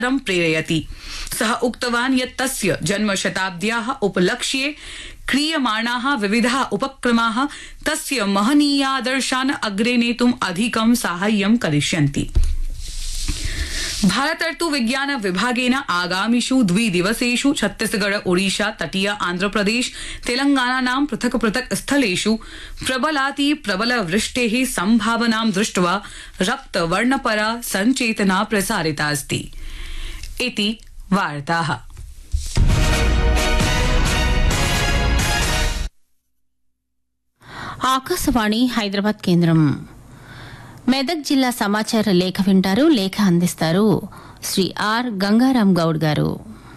रं प्रेरयति सः उक्तवान् यत् तस्य जन्मशताब्द्याः उपलक्ष्ये क्रियमाणाः विविधाः उपक्रमाः तस्य महनीयादर्शान् अग्रे नेतुम् अधिकं साहाय्यं करिष्यन्ति भारतर्तु विज्ञान विभागेन आगामिषु द्विदिवसेषु छत्तीसगढ़ ओडिशा तटीय आन्ध्रप्रदेश तेलंगानानां पृथक पृथक स्थलेषु प्रबलाति प्रबल वृष्टेः सम्भावनां दृष्ट्वा रक्तवर्णपरा सञ्चेतना प्रसारितास्ति इति वार्ताः ఆకాశవాణి హైదరాబాద్ కేంద్రం మెదక్ జిల్లా సమాచార లేఖ వింటారు లేఖ అందిస్తారు శ్రీ ఆర్ గంగారాం గౌడ్ గారు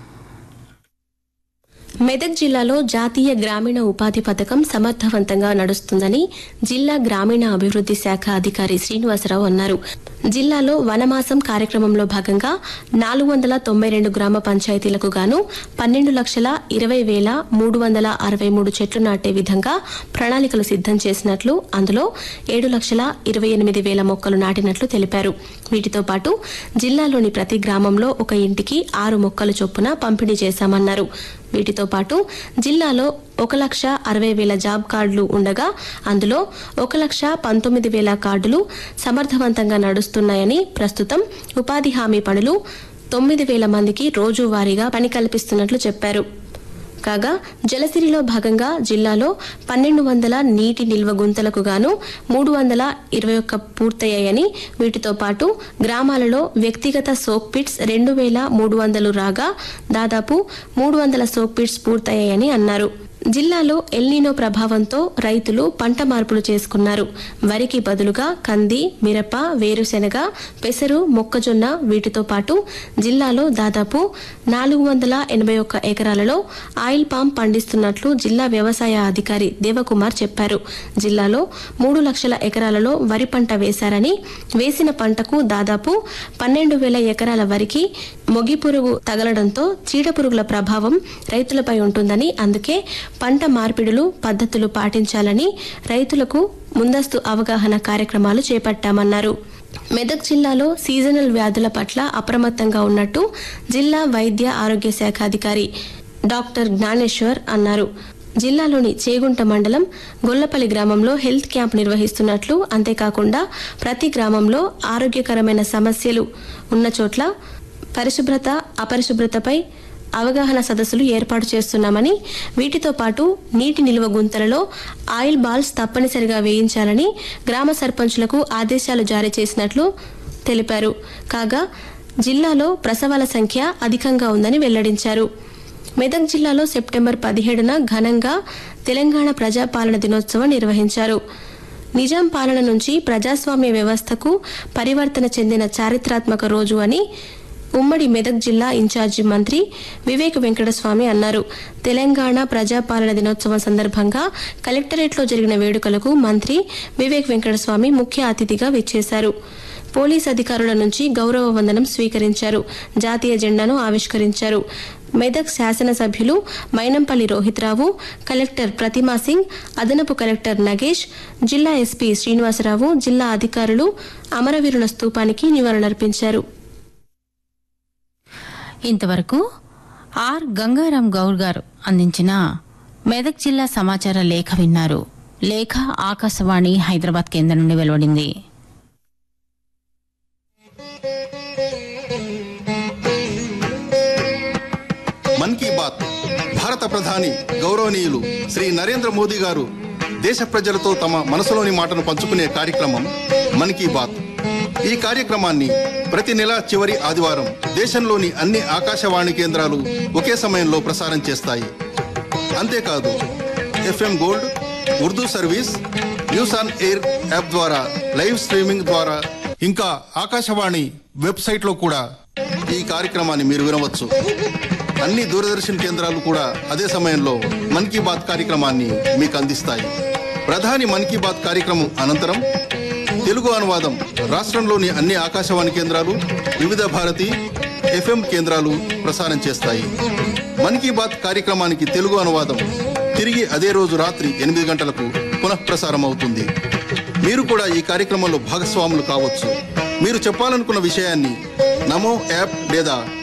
మెదక్ జిల్లాలో జాతీయ గ్రామీణ ఉపాధి పథకం సమర్థవంతంగా నడుస్తుందని జిల్లా గ్రామీణ అభివృద్ది శాఖ అధికారి శ్రీనివాసరావు అన్నారు జిల్లాలో వనమాసం కార్యక్రమంలో భాగంగా నాలుగు వందల తొంభై రెండు గ్రామ పంచాయతీలకు గాను పన్నెండు లక్షల ఇరవై వేల మూడు వందల అరవై మూడు చెట్లు నాటే విధంగా ప్రణాళికలు సిద్దం చేసినట్లు అందులో ఏడు లక్షల ఇరవై ఎనిమిది వేల మొక్కలు నాటినట్లు తెలిపారు వీటితో పాటు జిల్లాలోని ప్రతి గ్రామంలో ఒక ఇంటికి ఆరు మొక్కలు చొప్పున పంపిణీ చేశామన్నారు వీటితో పాటు జిల్లాలో ఒక లక్ష అరవై వేల జాబ్ కార్డులు ఉండగా అందులో ఒక లక్ష పంతొమ్మిది వేల కార్డులు సమర్థవంతంగా నడుస్తున్నాయని ప్రస్తుతం ఉపాధి హామీ పనులు తొమ్మిది వేల మందికి రోజువారీగా పని కల్పిస్తున్నట్లు చెప్పారు కాగా జలసిరిలో భాగంగా జిల్లాలో పన్నెండు వందల నీటి నిల్వ గుంతలకు గాను మూడు వందల ఇరవై ఒక్క పూర్తయ్యాయని వీటితో పాటు గ్రామాలలో వ్యక్తిగత సోక్ పిట్స్ రెండు వేల మూడు వందలు రాగా దాదాపు మూడు వందల సోక్ పిట్స్ పూర్తయ్యాయని అన్నారు జిల్లాలో ఎల్నీనో ప్రభావంతో రైతులు పంట మార్పులు చేసుకున్నారు వరికి బదులుగా కంది మిరప వేరుశెనగ పెసరు మొక్కజొన్న వీటితో పాటు జిల్లాలో దాదాపు నాలుగు వందల ఎనభై ఒక్క ఎకరాలలో ఆయిల్ పామ్ పండిస్తున్నట్లు జిల్లా వ్యవసాయ అధికారి దేవకుమార్ చెప్పారు జిల్లాలో మూడు లక్షల ఎకరాలలో వరి పంట వేశారని వేసిన పంటకు దాదాపు పన్నెండు వేల ఎకరాల వరికి మొగి పురుగు తగలడంతో చీడపురుగుల ప్రభావం రైతులపై ఉంటుందని అందుకే పంట మార్పిడులు పద్ధతులు పాటించాలని రైతులకు ముందస్తు అవగాహన కార్యక్రమాలు చేపట్టామన్నారు మెదక్ జిల్లాలో సీజనల్ వ్యాధుల పట్ల అప్రమత్తంగా ఉన్నట్టు జిల్లా వైద్య ఆరోగ్య శాఖ అధికారి డాక్టర్ జ్ఞానేశ్వర్ అన్నారు జిల్లాలోని చేగుంట మండలం గొల్లపల్లి గ్రామంలో హెల్త్ క్యాంప్ నిర్వహిస్తున్నట్లు అంతేకాకుండా ప్రతి గ్రామంలో ఆరోగ్యకరమైన సమస్యలు ఉన్న చోట్ల పరిశుభ్రత అపరిశుభ్రతపై అవగాహన సదస్సులు ఏర్పాటు చేస్తున్నామని వీటితో పాటు నీటి నిల్వ గుంతలలో ఆయిల్ బాల్స్ తప్పనిసరిగా వేయించాలని గ్రామ సర్పంచులకు ఆదేశాలు జారీ చేసినట్లు తెలిపారు కాగా జిల్లాలో ప్రసవాల సంఖ్య అధికంగా ఉందని వెల్లడించారు మెదక్ జిల్లాలో సెప్టెంబర్ పదిహేడున ఘనంగా తెలంగాణ ప్రజాపాలన దినోత్సవం నిర్వహించారు నిజాం పాలన నుంచి ప్రజాస్వామ్య వ్యవస్థకు పరివర్తన చెందిన చారిత్రాత్మక రోజు అని ఉమ్మడి మెదక్ జిల్లా ఇన్ఛార్జి మంత్రి వివేక్ వెంకటస్వామి అన్నారు తెలంగాణ ప్రజాపాలన దినోత్సవం సందర్భంగా కలెక్టరేట్లో జరిగిన వేడుకలకు మంత్రి వివేక్ వెంకటస్వామి ముఖ్య అతిథిగా విచ్చేశారు పోలీస్ అధికారుల నుంచి గౌరవ వందనం స్వీకరించారు జాతీయ జెండాను ఆవిష్కరించారు మెదక్ శాసనసభ్యులు మైనంపల్లి రోహిత్రావు కలెక్టర్ ప్రతిమా సింగ్ అదనపు కలెక్టర్ నగేష్ జిల్లా ఎస్పీ శ్రీనివాసరావు జిల్లా అధికారులు అమరవీరుల స్తూపానికి నివాళులర్పించారు ఇంతవరకు ఆర్ గంగారాం గౌడ్ గారు అందించిన మెదక్ జిల్లా సమాచార లేఖ విన్నారు లేఖ ఆకాశవాణి హైదరాబాద్ కేంద్రం నుండి వెలువడింది మన్ కీ బాత్ భారత ప్రధాని గౌరవనీయులు శ్రీ నరేంద్ర మోదీ గారు దేశ ప్రజలతో తమ మనసులోని మాటను పంచుకునే కార్యక్రమం మన్ కీ బాత్ ఈ కార్యక్రమాన్ని ప్రతి నెల చివరి ఆదివారం దేశంలోని అన్ని ఆకాశవాణి కేంద్రాలు ఒకే సమయంలో ప్రసారం చేస్తాయి అంతేకాదు FM gold Urdu service news on air app ద్వారా లైవ్ స్ట్రీమింగ్ ద్వారా ఇంకా ఆకాశవాణి వెబ్సైట్లో కూడా ఈ కార్యక్రమాన్ని మీరు వినవచ్చు అన్ని దూరదర్శన్ కేంద్రాలు కూడా అదే సమయంలో మన్ కీ బాత్ కార్యక్రమాన్ని మీకు అందిస్తాయి ప్రధాని మన్ కీ బాత్ కార్యక్రమం అనంతరం తెలుగు అనువాదం రాష్ట్రంలోని అన్ని ఆకాశవాణి కేంద్రాలు వివిధ భారతి ఎఫ్ఎం కేంద్రాలు ప్రసారం చేస్తాయి మన్ కీ బాత్ కార్యక్రమానికి తెలుగు అనువాదం తిరిగి అదే రోజు రాత్రి ఎనిమిది గంటలకు పునఃప్రసారం అవుతుంది మీరు కూడా ఈ కార్యక్రమంలో భాగస్వాములు కావచ్చు మీరు చెప్పాలనుకున్న విషయాన్ని నమో యాప్ లేదా